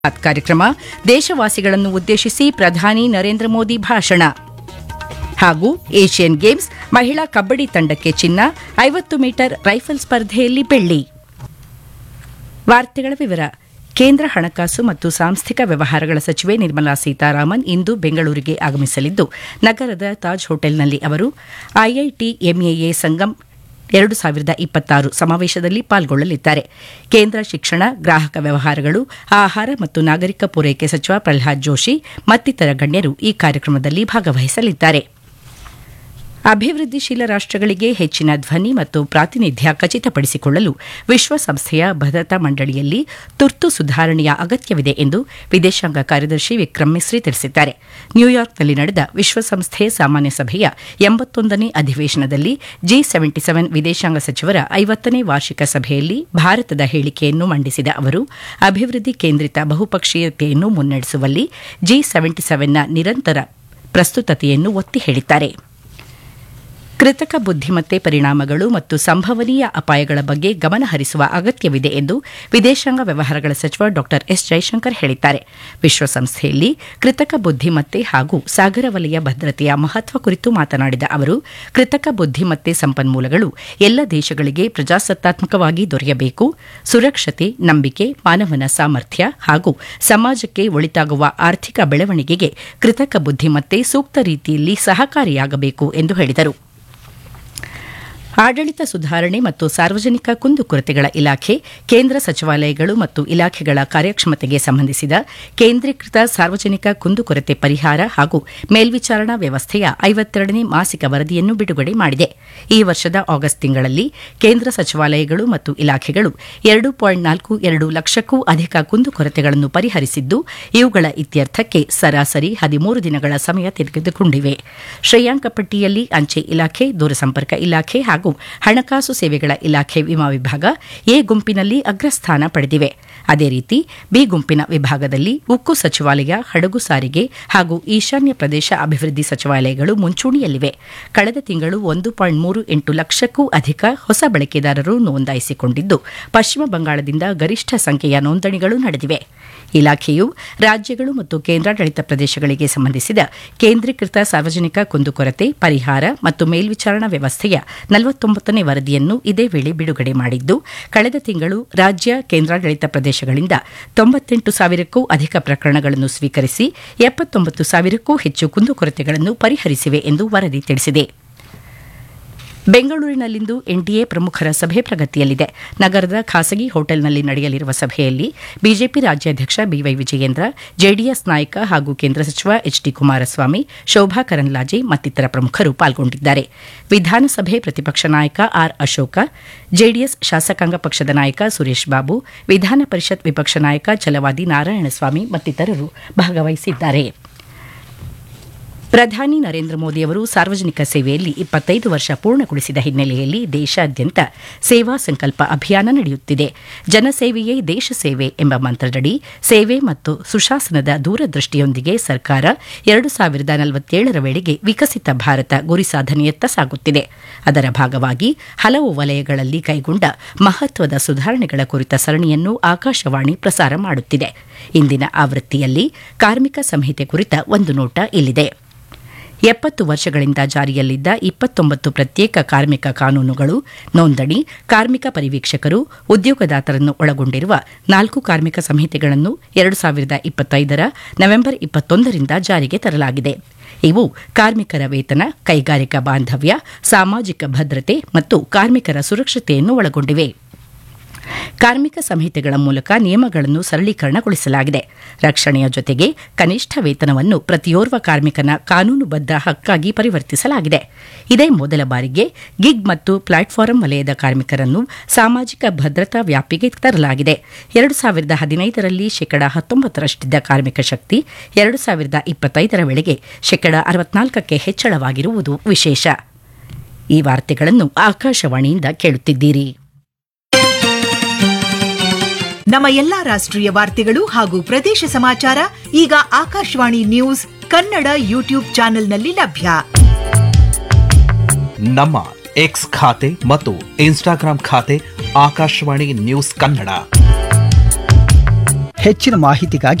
ಬಾತ್ ಕಾರ್ಯಕ್ರಮ ದೇಶವಾಸಿಗಳನ್ನು ಉದ್ದೇಶಿಸಿ ಪ್ರಧಾನಿ ನರೇಂದ್ರ ಮೋದಿ ಭಾಷಣ ಹಾಗೂ ಏಷ್ಯನ್ ಗೇಮ್ಸ್ ಮಹಿಳಾ ಕಬ್ಬಡಿ ತಂಡಕ್ಕೆ ಚಿನ್ನ ಐವತ್ತು ಮೀಟರ್ ರೈಫಲ್ ಸ್ಪರ್ಧೆಯಲ್ಲಿ ಬೆಳ್ಳಿ ವಾರ್ತೆಗಳ ವಿವರ ಕೇಂದ್ರ ಹಣಕಾಸು ಮತ್ತು ಸಾಂಸ್ಥಿಕ ವ್ಯವಹಾರಗಳ ಸಚಿವೆ ನಿರ್ಮಲಾ ಸೀತಾರಾಮನ್ ಇಂದು ಬೆಂಗಳೂರಿಗೆ ಆಗಮಿಸಲಿದ್ದು ನಗರದ ತಾಜ್ ಹೋಟೆಲ್ನಲ್ಲಿ ಅವರು ಐಐಟಿಎಂಎಎ ಸಂಗಮ್ ಎರಡು ಸಾವಿರದ ಇಪ್ಪತ್ತಾರು ಸಮಾವೇಶದಲ್ಲಿ ಪಾಲ್ಗೊಳ್ಳಲಿದ್ದಾರೆ ಕೇಂದ್ರ ಶಿಕ್ಷಣ ಗ್ರಾಹಕ ವ್ಯವಹಾರಗಳು ಆಹಾರ ಮತ್ತು ನಾಗರಿಕ ಪೂರೈಕೆ ಸಚಿವ ಪ್ರಹ್ಲಾದ್ ಜೋಶಿ ಮತ್ತಿತರ ಗಣ್ಯರು ಈ ಕಾರ್ಯಕ್ರಮದಲ್ಲಿ ಭಾಗವಹಿಸಲಿದ್ದಾರೆ ಅಭಿವೃದ್ಧಿಶೀಲ ರಾಷ್ಟಗಳಿಗೆ ಹೆಚ್ಚಿನ ಧ್ವನಿ ಮತ್ತು ಪ್ರಾತಿನಿಧ್ಯ ಖಚಿತಪಡಿಸಿಕೊಳ್ಳಲು ವಿಶ್ವಸಂಸ್ಥೆಯ ಭದ್ರತಾ ಮಂಡಳಿಯಲ್ಲಿ ತುರ್ತು ಸುಧಾರಣೆಯ ಅಗತ್ಯವಿದೆ ಎಂದು ವಿದೇಶಾಂಗ ಕಾರ್ಯದರ್ಶಿ ವಿಕ್ರಮ್ ಮಿಸ್ರಿ ತಿಳಿಸಿದ್ದಾರೆ ನ್ಯೂಯಾರ್ಕ್ನಲ್ಲಿ ನಡೆದ ವಿಶ್ವಸಂಸ್ಥೆ ಸಾಮಾನ್ಯ ಸಭೆಯ ಎಂಬತ್ತೊಂದನೇ ಅಧಿವೇಶನದಲ್ಲಿ ಜಿ ಸೆವೆಂಟಿ ಸೆವೆನ್ ವಿದೇಶಾಂಗ ಸಚಿವರ ಐವತ್ತನೇ ವಾರ್ಷಿಕ ಸಭೆಯಲ್ಲಿ ಭಾರತದ ಹೇಳಿಕೆಯನ್ನು ಮಂಡಿಸಿದ ಅವರು ಅಭಿವೃದ್ಧಿ ಕೇಂದ್ರಿತ ಬಹುಪಕ್ಷೀಯತೆಯನ್ನು ಮುನ್ನಡೆಸುವಲ್ಲಿ ಜಿ ಸೆವೆಂಟಿ ಸೆವೆನ್ನ ನಿರಂತರ ಪ್ರಸ್ತುತತೆಯನ್ನು ಒತ್ತಿ ಹೇಳಿದ್ದಾರೆ ಕೃತಕ ಬುದ್ದಿಮತ್ತೆ ಪರಿಣಾಮಗಳು ಮತ್ತು ಸಂಭವನೀಯ ಅಪಾಯಗಳ ಬಗ್ಗೆ ಗಮನ ಹರಿಸುವ ಅಗತ್ಯವಿದೆ ಎಂದು ವಿದೇಶಾಂಗ ವ್ಯವಹಾರಗಳ ಸಚಿವ ಡಾ ಎಸ್ ಜೈಶಂಕರ್ ಹೇಳಿದ್ದಾರೆ ವಿಶ್ವಸಂಸ್ಥೆಯಲ್ಲಿ ಕೃತಕ ಬುದ್ದಿಮತ್ತೆ ಹಾಗೂ ಸಾಗರ ವಲಯ ಭದ್ರತೆಯ ಮಹತ್ವ ಕುರಿತು ಮಾತನಾಡಿದ ಅವರು ಕೃತಕ ಬುದ್ದಿಮತ್ತೆ ಸಂಪನ್ಮೂಲಗಳು ಎಲ್ಲ ದೇಶಗಳಿಗೆ ಪ್ರಜಾಸತ್ತಾತ್ಮಕವಾಗಿ ದೊರೆಯಬೇಕು ಸುರಕ್ಷತೆ ನಂಬಿಕೆ ಮಾನವನ ಸಾಮರ್ಥ್ಯ ಹಾಗೂ ಸಮಾಜಕ್ಕೆ ಒಳಿತಾಗುವ ಆರ್ಥಿಕ ಬೆಳವಣಿಗೆಗೆ ಕೃತಕ ಬುದ್ದಿಮತ್ತೆ ಸೂಕ್ತ ರೀತಿಯಲ್ಲಿ ಸಹಕಾರಿಯಾಗಬೇಕು ಎಂದು ಹೇಳಿದರು ಆಡಳಿತ ಸುಧಾರಣೆ ಮತ್ತು ಸಾರ್ವಜನಿಕ ಕುಂದುಕೊರತೆಗಳ ಇಲಾಖೆ ಕೇಂದ್ರ ಸಚಿವಾಲಯಗಳು ಮತ್ತು ಇಲಾಖೆಗಳ ಕಾರ್ಯಕ್ಷಮತೆಗೆ ಸಂಬಂಧಿಸಿದ ಕೇಂದ್ರೀಕೃತ ಸಾರ್ವಜನಿಕ ಕುಂದುಕೊರತೆ ಪರಿಹಾರ ಹಾಗೂ ಮೇಲ್ವಿಚಾರಣಾ ವ್ಯವಸ್ಥೆಯ ಐವತ್ತೆರಡನೇ ಮಾಸಿಕ ವರದಿಯನ್ನು ಬಿಡುಗಡೆ ಮಾಡಿದೆ ಈ ವರ್ಷದ ಆಗಸ್ಟ್ ತಿಂಗಳಲ್ಲಿ ಕೇಂದ್ರ ಸಚಿವಾಲಯಗಳು ಮತ್ತು ಇಲಾಖೆಗಳು ಎರಡು ಪಾಯಿಂಟ್ ನಾಲ್ಕು ಎರಡು ಲಕ್ಷಕ್ಕೂ ಅಧಿಕ ಕುಂದುಕೊರತೆಗಳನ್ನು ಪರಿಹರಿಸಿದ್ದು ಇವುಗಳ ಇತ್ಯರ್ಥಕ್ಕೆ ಸರಾಸರಿ ಹದಿಮೂರು ದಿನಗಳ ಸಮಯ ತೆಗೆದುಕೊಂಡಿವೆ ಶ್ರೇಯಾಂಕ ಪಟ್ಟಿಯಲ್ಲಿ ಅಂಚೆ ಇಲಾಖೆ ದೂರಸಂಪರ್ಕ ಇಲಾಖೆ ಹಾಗೂ ಹಣಕಾಸು ಸೇವೆಗಳ ಇಲಾಖೆ ವಿಮಾ ವಿಭಾಗ ಎ ಗುಂಪಿನಲ್ಲಿ ಅಗ್ರಸ್ಥಾನ ಪಡೆದಿವೆ ಅದೇ ರೀತಿ ಬಿ ಗುಂಪಿನ ವಿಭಾಗದಲ್ಲಿ ಉಕ್ಕು ಸಚಿವಾಲಯ ಹಡಗು ಸಾರಿಗೆ ಹಾಗೂ ಈಶಾನ್ಯ ಪ್ರದೇಶ ಅಭಿವೃದ್ಧಿ ಸಚಿವಾಲಯಗಳು ಮುಂಚೂಣಿಯಲ್ಲಿವೆ ಕಳೆದ ತಿಂಗಳು ಒಂದು ಪಾಯಿಂಟ್ ಮೂರು ಎಂಟು ಲಕ್ಷಕ್ಕೂ ಅಧಿಕ ಹೊಸ ಬಳಕೆದಾರರು ನೋಂದಾಯಿಸಿಕೊಂಡಿದ್ದು ಪಶ್ಚಿಮ ಬಂಗಾಳದಿಂದ ಗರಿಷ್ಠ ಸಂಖ್ಯೆಯ ನೋಂದಣಿಗಳು ನಡೆದಿವೆ ಇಲಾಖೆಯು ರಾಜ್ಯಗಳು ಮತ್ತು ಕೇಂದ್ರಾಡಳಿತ ಪ್ರದೇಶಗಳಿಗೆ ಸಂಬಂಧಿಸಿದ ಕೇಂದ್ರೀಕೃತ ಸಾರ್ವಜನಿಕ ಕುಂದುಕೊರತೆ ಪರಿಹಾರ ಮತ್ತು ಮೇಲ್ವಿಚಾರಣಾ ವ್ಯವಸ್ಥೆಯ ನಲವತ್ತೊಂಬತ್ತನೇ ವರದಿಯನ್ನು ಇದೇ ವೇಳೆ ಬಿಡುಗಡೆ ಮಾಡಿದ್ದು ಕಳೆದ ತಿಂಗಳು ರಾಜ್ಯ ಕೇಂದ್ರಾಡಳಿತ ಪ್ರದೇಶಗಳಿಂದ ತೊಂಬತ್ತೆಂಟು ಸಾವಿರಕ್ಕೂ ಅಧಿಕ ಪ್ರಕರಣಗಳನ್ನು ಸ್ವೀಕರಿಸಿ ಎಪ್ಪತ್ತೊಂಬತ್ತು ಸಾವಿರಕ್ಕೂ ಹೆಚ್ಚು ಕುಂದುಕೊರತೆಗಳನ್ನು ಪರಿಹರಿಸಿವೆ ಎಂದು ವರದಿ ತಿಳಿಸಿದೆ ಬೆಂಗಳೂರಿನಲ್ಲಿಂದು ಎನ್ಡಿಎ ಪ್ರಮುಖರ ಸಭೆ ಪ್ರಗತಿಯಲ್ಲಿದೆ ನಗರದ ಖಾಸಗಿ ಹೋಟೆಲ್ನಲ್ಲಿ ನಡೆಯಲಿರುವ ಸಭೆಯಲ್ಲಿ ಬಿಜೆಪಿ ರಾಜ್ಯಾಧ್ಯಕ್ಷ ಬಿವೈ ವಿಜಯೇಂದ್ರ ಜೆಡಿಎಸ್ ನಾಯಕ ಹಾಗೂ ಕೇಂದ್ರ ಸಚಿವ ಎಚ್ ಡಿ ಕುಮಾರಸ್ವಾಮಿ ಶೋಭಾ ಕರಂದ್ಲಾಜೆ ಮತ್ತಿತರ ಪ್ರಮುಖರು ಪಾಲ್ಗೊಂಡಿದ್ದಾರೆ ವಿಧಾನಸಭೆ ಪ್ರತಿಪಕ್ಷ ನಾಯಕ ಆರ್ ಅಶೋಕ ಜೆಡಿಎಸ್ ಶಾಸಕಾಂಗ ಪಕ್ಷದ ನಾಯಕ ಸುರೇಶ್ ಬಾಬು ವಿಧಾನ ಪರಿಷತ್ ವಿಪಕ್ಷ ನಾಯಕ ಛಲವಾದಿ ನಾರಾಯಣಸ್ವಾಮಿ ಮತ್ತಿತರರು ಭಾಗವಹಿಸಿದ್ದಾರೆ ಪ್ರಧಾನಿ ನರೇಂದ್ರ ಮೋದಿಯವರು ಸಾರ್ವಜನಿಕ ಸೇವೆಯಲ್ಲಿ ಇಪ್ಪತ್ತೈದು ವರ್ಷ ಪೂರ್ಣಗೊಳಿಸಿದ ಹಿನ್ನೆಲೆಯಲ್ಲಿ ದೇಶಾದ್ಯಂತ ಸೇವಾ ಸಂಕಲ್ಪ ಅಭಿಯಾನ ನಡೆಯುತ್ತಿದೆ ಜನಸೇವೆಯೇ ದೇಶ ಸೇವೆ ಎಂಬ ಮಂತ್ರದಡಿ ಸೇವೆ ಮತ್ತು ಸುಶಾಸನದ ದೂರದೃಷ್ಟಿಯೊಂದಿಗೆ ಸರ್ಕಾರ ಎರಡು ಸಾವಿರದ ನಲವತ್ತೇಳರ ವೇಳೆಗೆ ವಿಕಸಿತ ಭಾರತ ಗುರಿ ಸಾಧನೆಯತ್ತ ಸಾಗುತ್ತಿದೆ ಅದರ ಭಾಗವಾಗಿ ಹಲವು ವಲಯಗಳಲ್ಲಿ ಕೈಗೊಂಡ ಮಹತ್ವದ ಸುಧಾರಣೆಗಳ ಕುರಿತ ಸರಣಿಯನ್ನು ಆಕಾಶವಾಣಿ ಪ್ರಸಾರ ಮಾಡುತ್ತಿದೆ ಇಂದಿನ ಆವೃತ್ತಿಯಲ್ಲಿ ಕಾರ್ಮಿಕ ಸಂಹಿತೆ ಕುರಿತ ಒಂದು ನೋಟ ಇಲ್ಲಿದೆ ಎಪ್ಪತ್ತು ವರ್ಷಗಳಿಂದ ಜಾರಿಯಲ್ಲಿದ್ದ ಇಪ್ಪತ್ತೊಂಬತ್ತು ಪ್ರತ್ಯೇಕ ಕಾರ್ಮಿಕ ಕಾನೂನುಗಳು ನೋಂದಣಿ ಕಾರ್ಮಿಕ ಪರಿವೀಕ್ಷಕರು ಉದ್ಯೋಗದಾತರನ್ನು ಒಳಗೊಂಡಿರುವ ನಾಲ್ಕು ಕಾರ್ಮಿಕ ಸಂಹಿತೆಗಳನ್ನು ಎರಡು ಸಾವಿರದ ಇಪ್ಪತ್ತೈದರ ನವೆಂಬರ್ ಇಪ್ಪತ್ತೊಂದರಿಂದ ಜಾರಿಗೆ ತರಲಾಗಿದೆ ಇವು ಕಾರ್ಮಿಕರ ವೇತನ ಕೈಗಾರಿಕಾ ಬಾಂಧವ್ಯ ಸಾಮಾಜಿಕ ಭದ್ರತೆ ಮತ್ತು ಕಾರ್ಮಿಕರ ಸುರಕ್ಷತೆಯನ್ನು ಒಳಗೊಂಡಿವೆ ಕಾರ್ಮಿಕ ಸಂಹಿತೆಗಳ ಮೂಲಕ ನಿಯಮಗಳನ್ನು ಸರಳೀಕರಣಗೊಳಿಸಲಾಗಿದೆ ರಕ್ಷಣೆಯ ಜೊತೆಗೆ ಕನಿಷ್ಠ ವೇತನವನ್ನು ಪ್ರತಿಯೋರ್ವ ಕಾರ್ಮಿಕನ ಕಾನೂನುಬದ್ಧ ಹಕ್ಕಾಗಿ ಪರಿವರ್ತಿಸಲಾಗಿದೆ ಇದೇ ಮೊದಲ ಬಾರಿಗೆ ಗಿಗ್ ಮತ್ತು ಪ್ಲಾಟ್ಫಾರಂ ವಲಯದ ಕಾರ್ಮಿಕರನ್ನು ಸಾಮಾಜಿಕ ಭದ್ರತಾ ವ್ಯಾಪ್ತಿಗೆ ತರಲಾಗಿದೆ ಎರಡು ಸಾವಿರದ ಹದಿನೈದರಲ್ಲಿ ಶೇಕಡ ಹತ್ತೊಂಬತ್ತರಷ್ಟಿದ್ದ ಕಾರ್ಮಿಕ ಶಕ್ತಿ ಎರಡು ಸಾವಿರದ ಇಪ್ಪತ್ತೈದರ ವೇಳೆಗೆ ಶೇಕಡ ಅರವತ್ನಾಲ್ಕಕ್ಕೆ ಹೆಚ್ಚಳವಾಗಿರುವುದು ವಿಶೇಷ ಈ ವಾರ್ತೆಗಳನ್ನು ಆಕಾಶವಾಣಿಯಿಂದ ಕೇಳುತ್ತಿದ್ದೀರಿ ನಮ್ಮ ಎಲ್ಲಾ ರಾಷ್ಟ್ರೀಯ ವಾರ್ತೆಗಳು ಹಾಗೂ ಪ್ರದೇಶ ಸಮಾಚಾರ ಈಗ ಆಕಾಶವಾಣಿ ನ್ಯೂಸ್ ಕನ್ನಡ ಯೂಟ್ಯೂಬ್ ಚಾನೆಲ್ನಲ್ಲಿ ಲಭ್ಯ ನಮ್ಮ ಎಕ್ಸ್ ಖಾತೆ ಮತ್ತು ಇನ್ಸ್ಟಾಗ್ರಾಂ ಖಾತೆ ಆಕಾಶವಾಣಿ ನ್ಯೂಸ್ ಕನ್ನಡ ಹೆಚ್ಚಿನ ಮಾಹಿತಿಗಾಗಿ